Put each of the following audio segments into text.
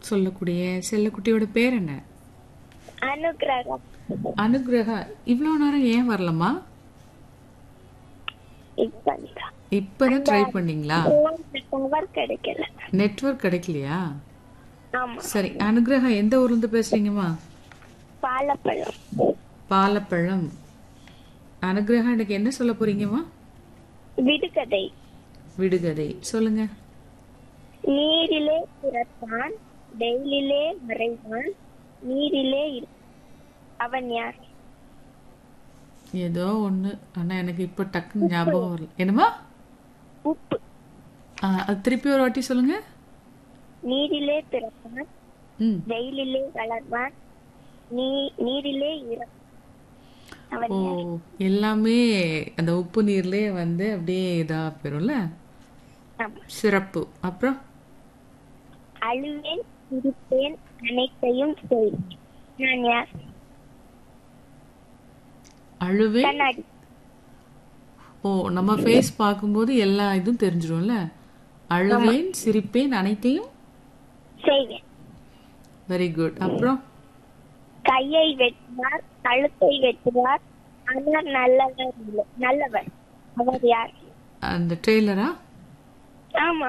சொல்லக்கூடிய செல்லக்குட்டியோட பேர் என்ன அனுகிரகம் அனுகிரகா இவ்வளோ நேரம் ஏன் வரலம்மா இப்பதான் இப்பதான் ட்ரை பண்ணீங்களா டவர் கிடைக்கல நெட்வொர்க் கிடைக்கலையா ஆமா சரி அனுகிரகா எந்த ஊர்ல இருந்து பேசுறீங்கம்மா வாழைப்பழம் பாலப்பழம் அனுகிரகா எனக்கு என்ன சொல்ல போறீங்கம்மா விடுகதை விடுகதை சொல்லுங்க நீரிலே பிறப்பான் வெயிலிலே மறைவான் நீரிலே இரு அவன் யார் ஏதோ ஒண்ணு ஆனா எனக்கு இப்ப டக்குன்னு ஞாபகம் வரல என்னம்மா உப்பு ஆ, அது திருப்பி ஒரு வாட்டி சொல்லுங்க நீரிலே பிறப்பான் ம் வெயிலிலே வளர்வான் நீ நீரிலே இரு அவன் ஓ எல்லாமே அந்த உப்பு நீர்லயே வந்து அப்படியே இதா போயிரும்ல ஆமா சிறப்பு அப்புறம் அழுவேன் சிரிப்பேன் அனைத்தையும் செய் நான் யார் அழுவேன் கண்ணாடி ஓ நம்ம ஃபேஸ் பார்க்கும்போது எல்லா இதுவும் தெரிஞ்சிரும்ல அழுவேன் சிரிப்பேன் அனைத்தையும் செய்வேன் வெரி குட் அப்புறம் கையை வெட்டுவார் கழுத்தை வெட்டுவார் ஆனால் நல்லவர் இல்லை நல்லவர் அவர் யார் அந்த ட்ரெய்லரா ஆமா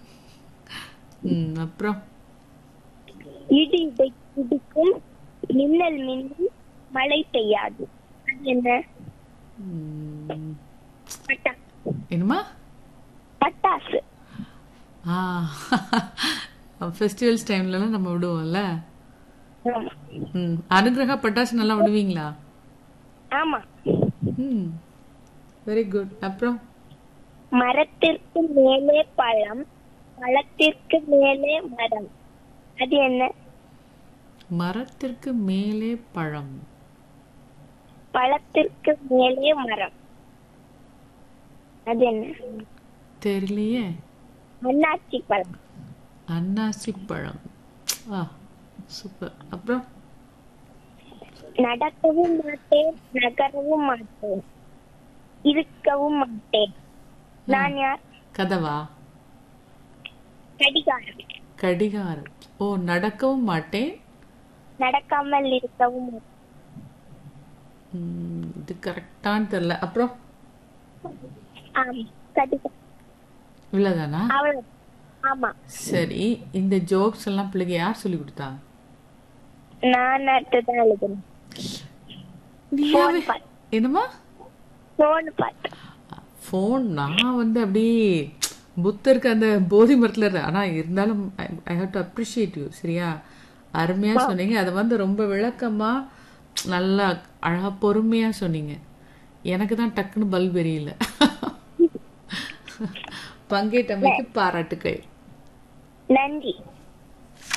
ம் அப்புறம் இடி இடி இடிக்கும் மின்னல் மின்னும் மழை பெய்யாது அது என்ன ம், பட்டாசு என்னம்மா பட்டாசு ஆ ஃபெஸ்டிவல்ஸ் டைம்லலாம் நம்ம விடுவோம்ல ஆமா ம் அனுகிரகா பட்டாசு நல்லா விடுவீங்களா ஆமா ம் வெரி குட் அப்புறம் மரத்திற்கு மேலே பழம் பழத்திற்கு மேலே மரம் அது என்ன மரத்திற்கு மேலே பழம் பழத்திற்கு மேலே மரம் அது என்ன தெரியலையே அன்னாச்சி பழம் அன்னாசி பழம் ஆ சூப்பர் அப்புறம் நடக்கவும் மாட்டேன் நகரவும் மாட்டேன் இருக்கவும் மாட்டேன் நான் யார் கதவா கடிகாரம் கடிகாரம் ஓ நடக்கவும் மாட்டேன் நடக்காமல் இருக்கவும் மாட்டேன் ம், இது கரெக்டான்னு தெரியல அப்புறம் ஆம் கடிகாரம் இவ்வளவுதானா அவ்வளவு ஆமா சரி இந்த ஜோக்ஸ் எல்லாம் பிள்ளைங்க யார் சொல்லி கொடுத்தா நான் அடுத்துதான் எழுதணும் நீயாவே பார்த்து. என்னம்மா போன் பார்த்து ஃபோன் நான் வந்து அப்படியே புத்தருக்கு அந்த போதி மரத்துல இரு- ஆனா இருந்தாலும் I have to appreciate you சரியா அருமையா சொன்னீங்க அதை வந்து ரொம்ப விளக்கமா நல்லா அழகா பொறுமையா சொன்னீங்க எனக்கு தான் டக்குன்னு பல்ப் எரியல பங்கேற்றமைக்கு பாராட்டுக்கள் நன்றி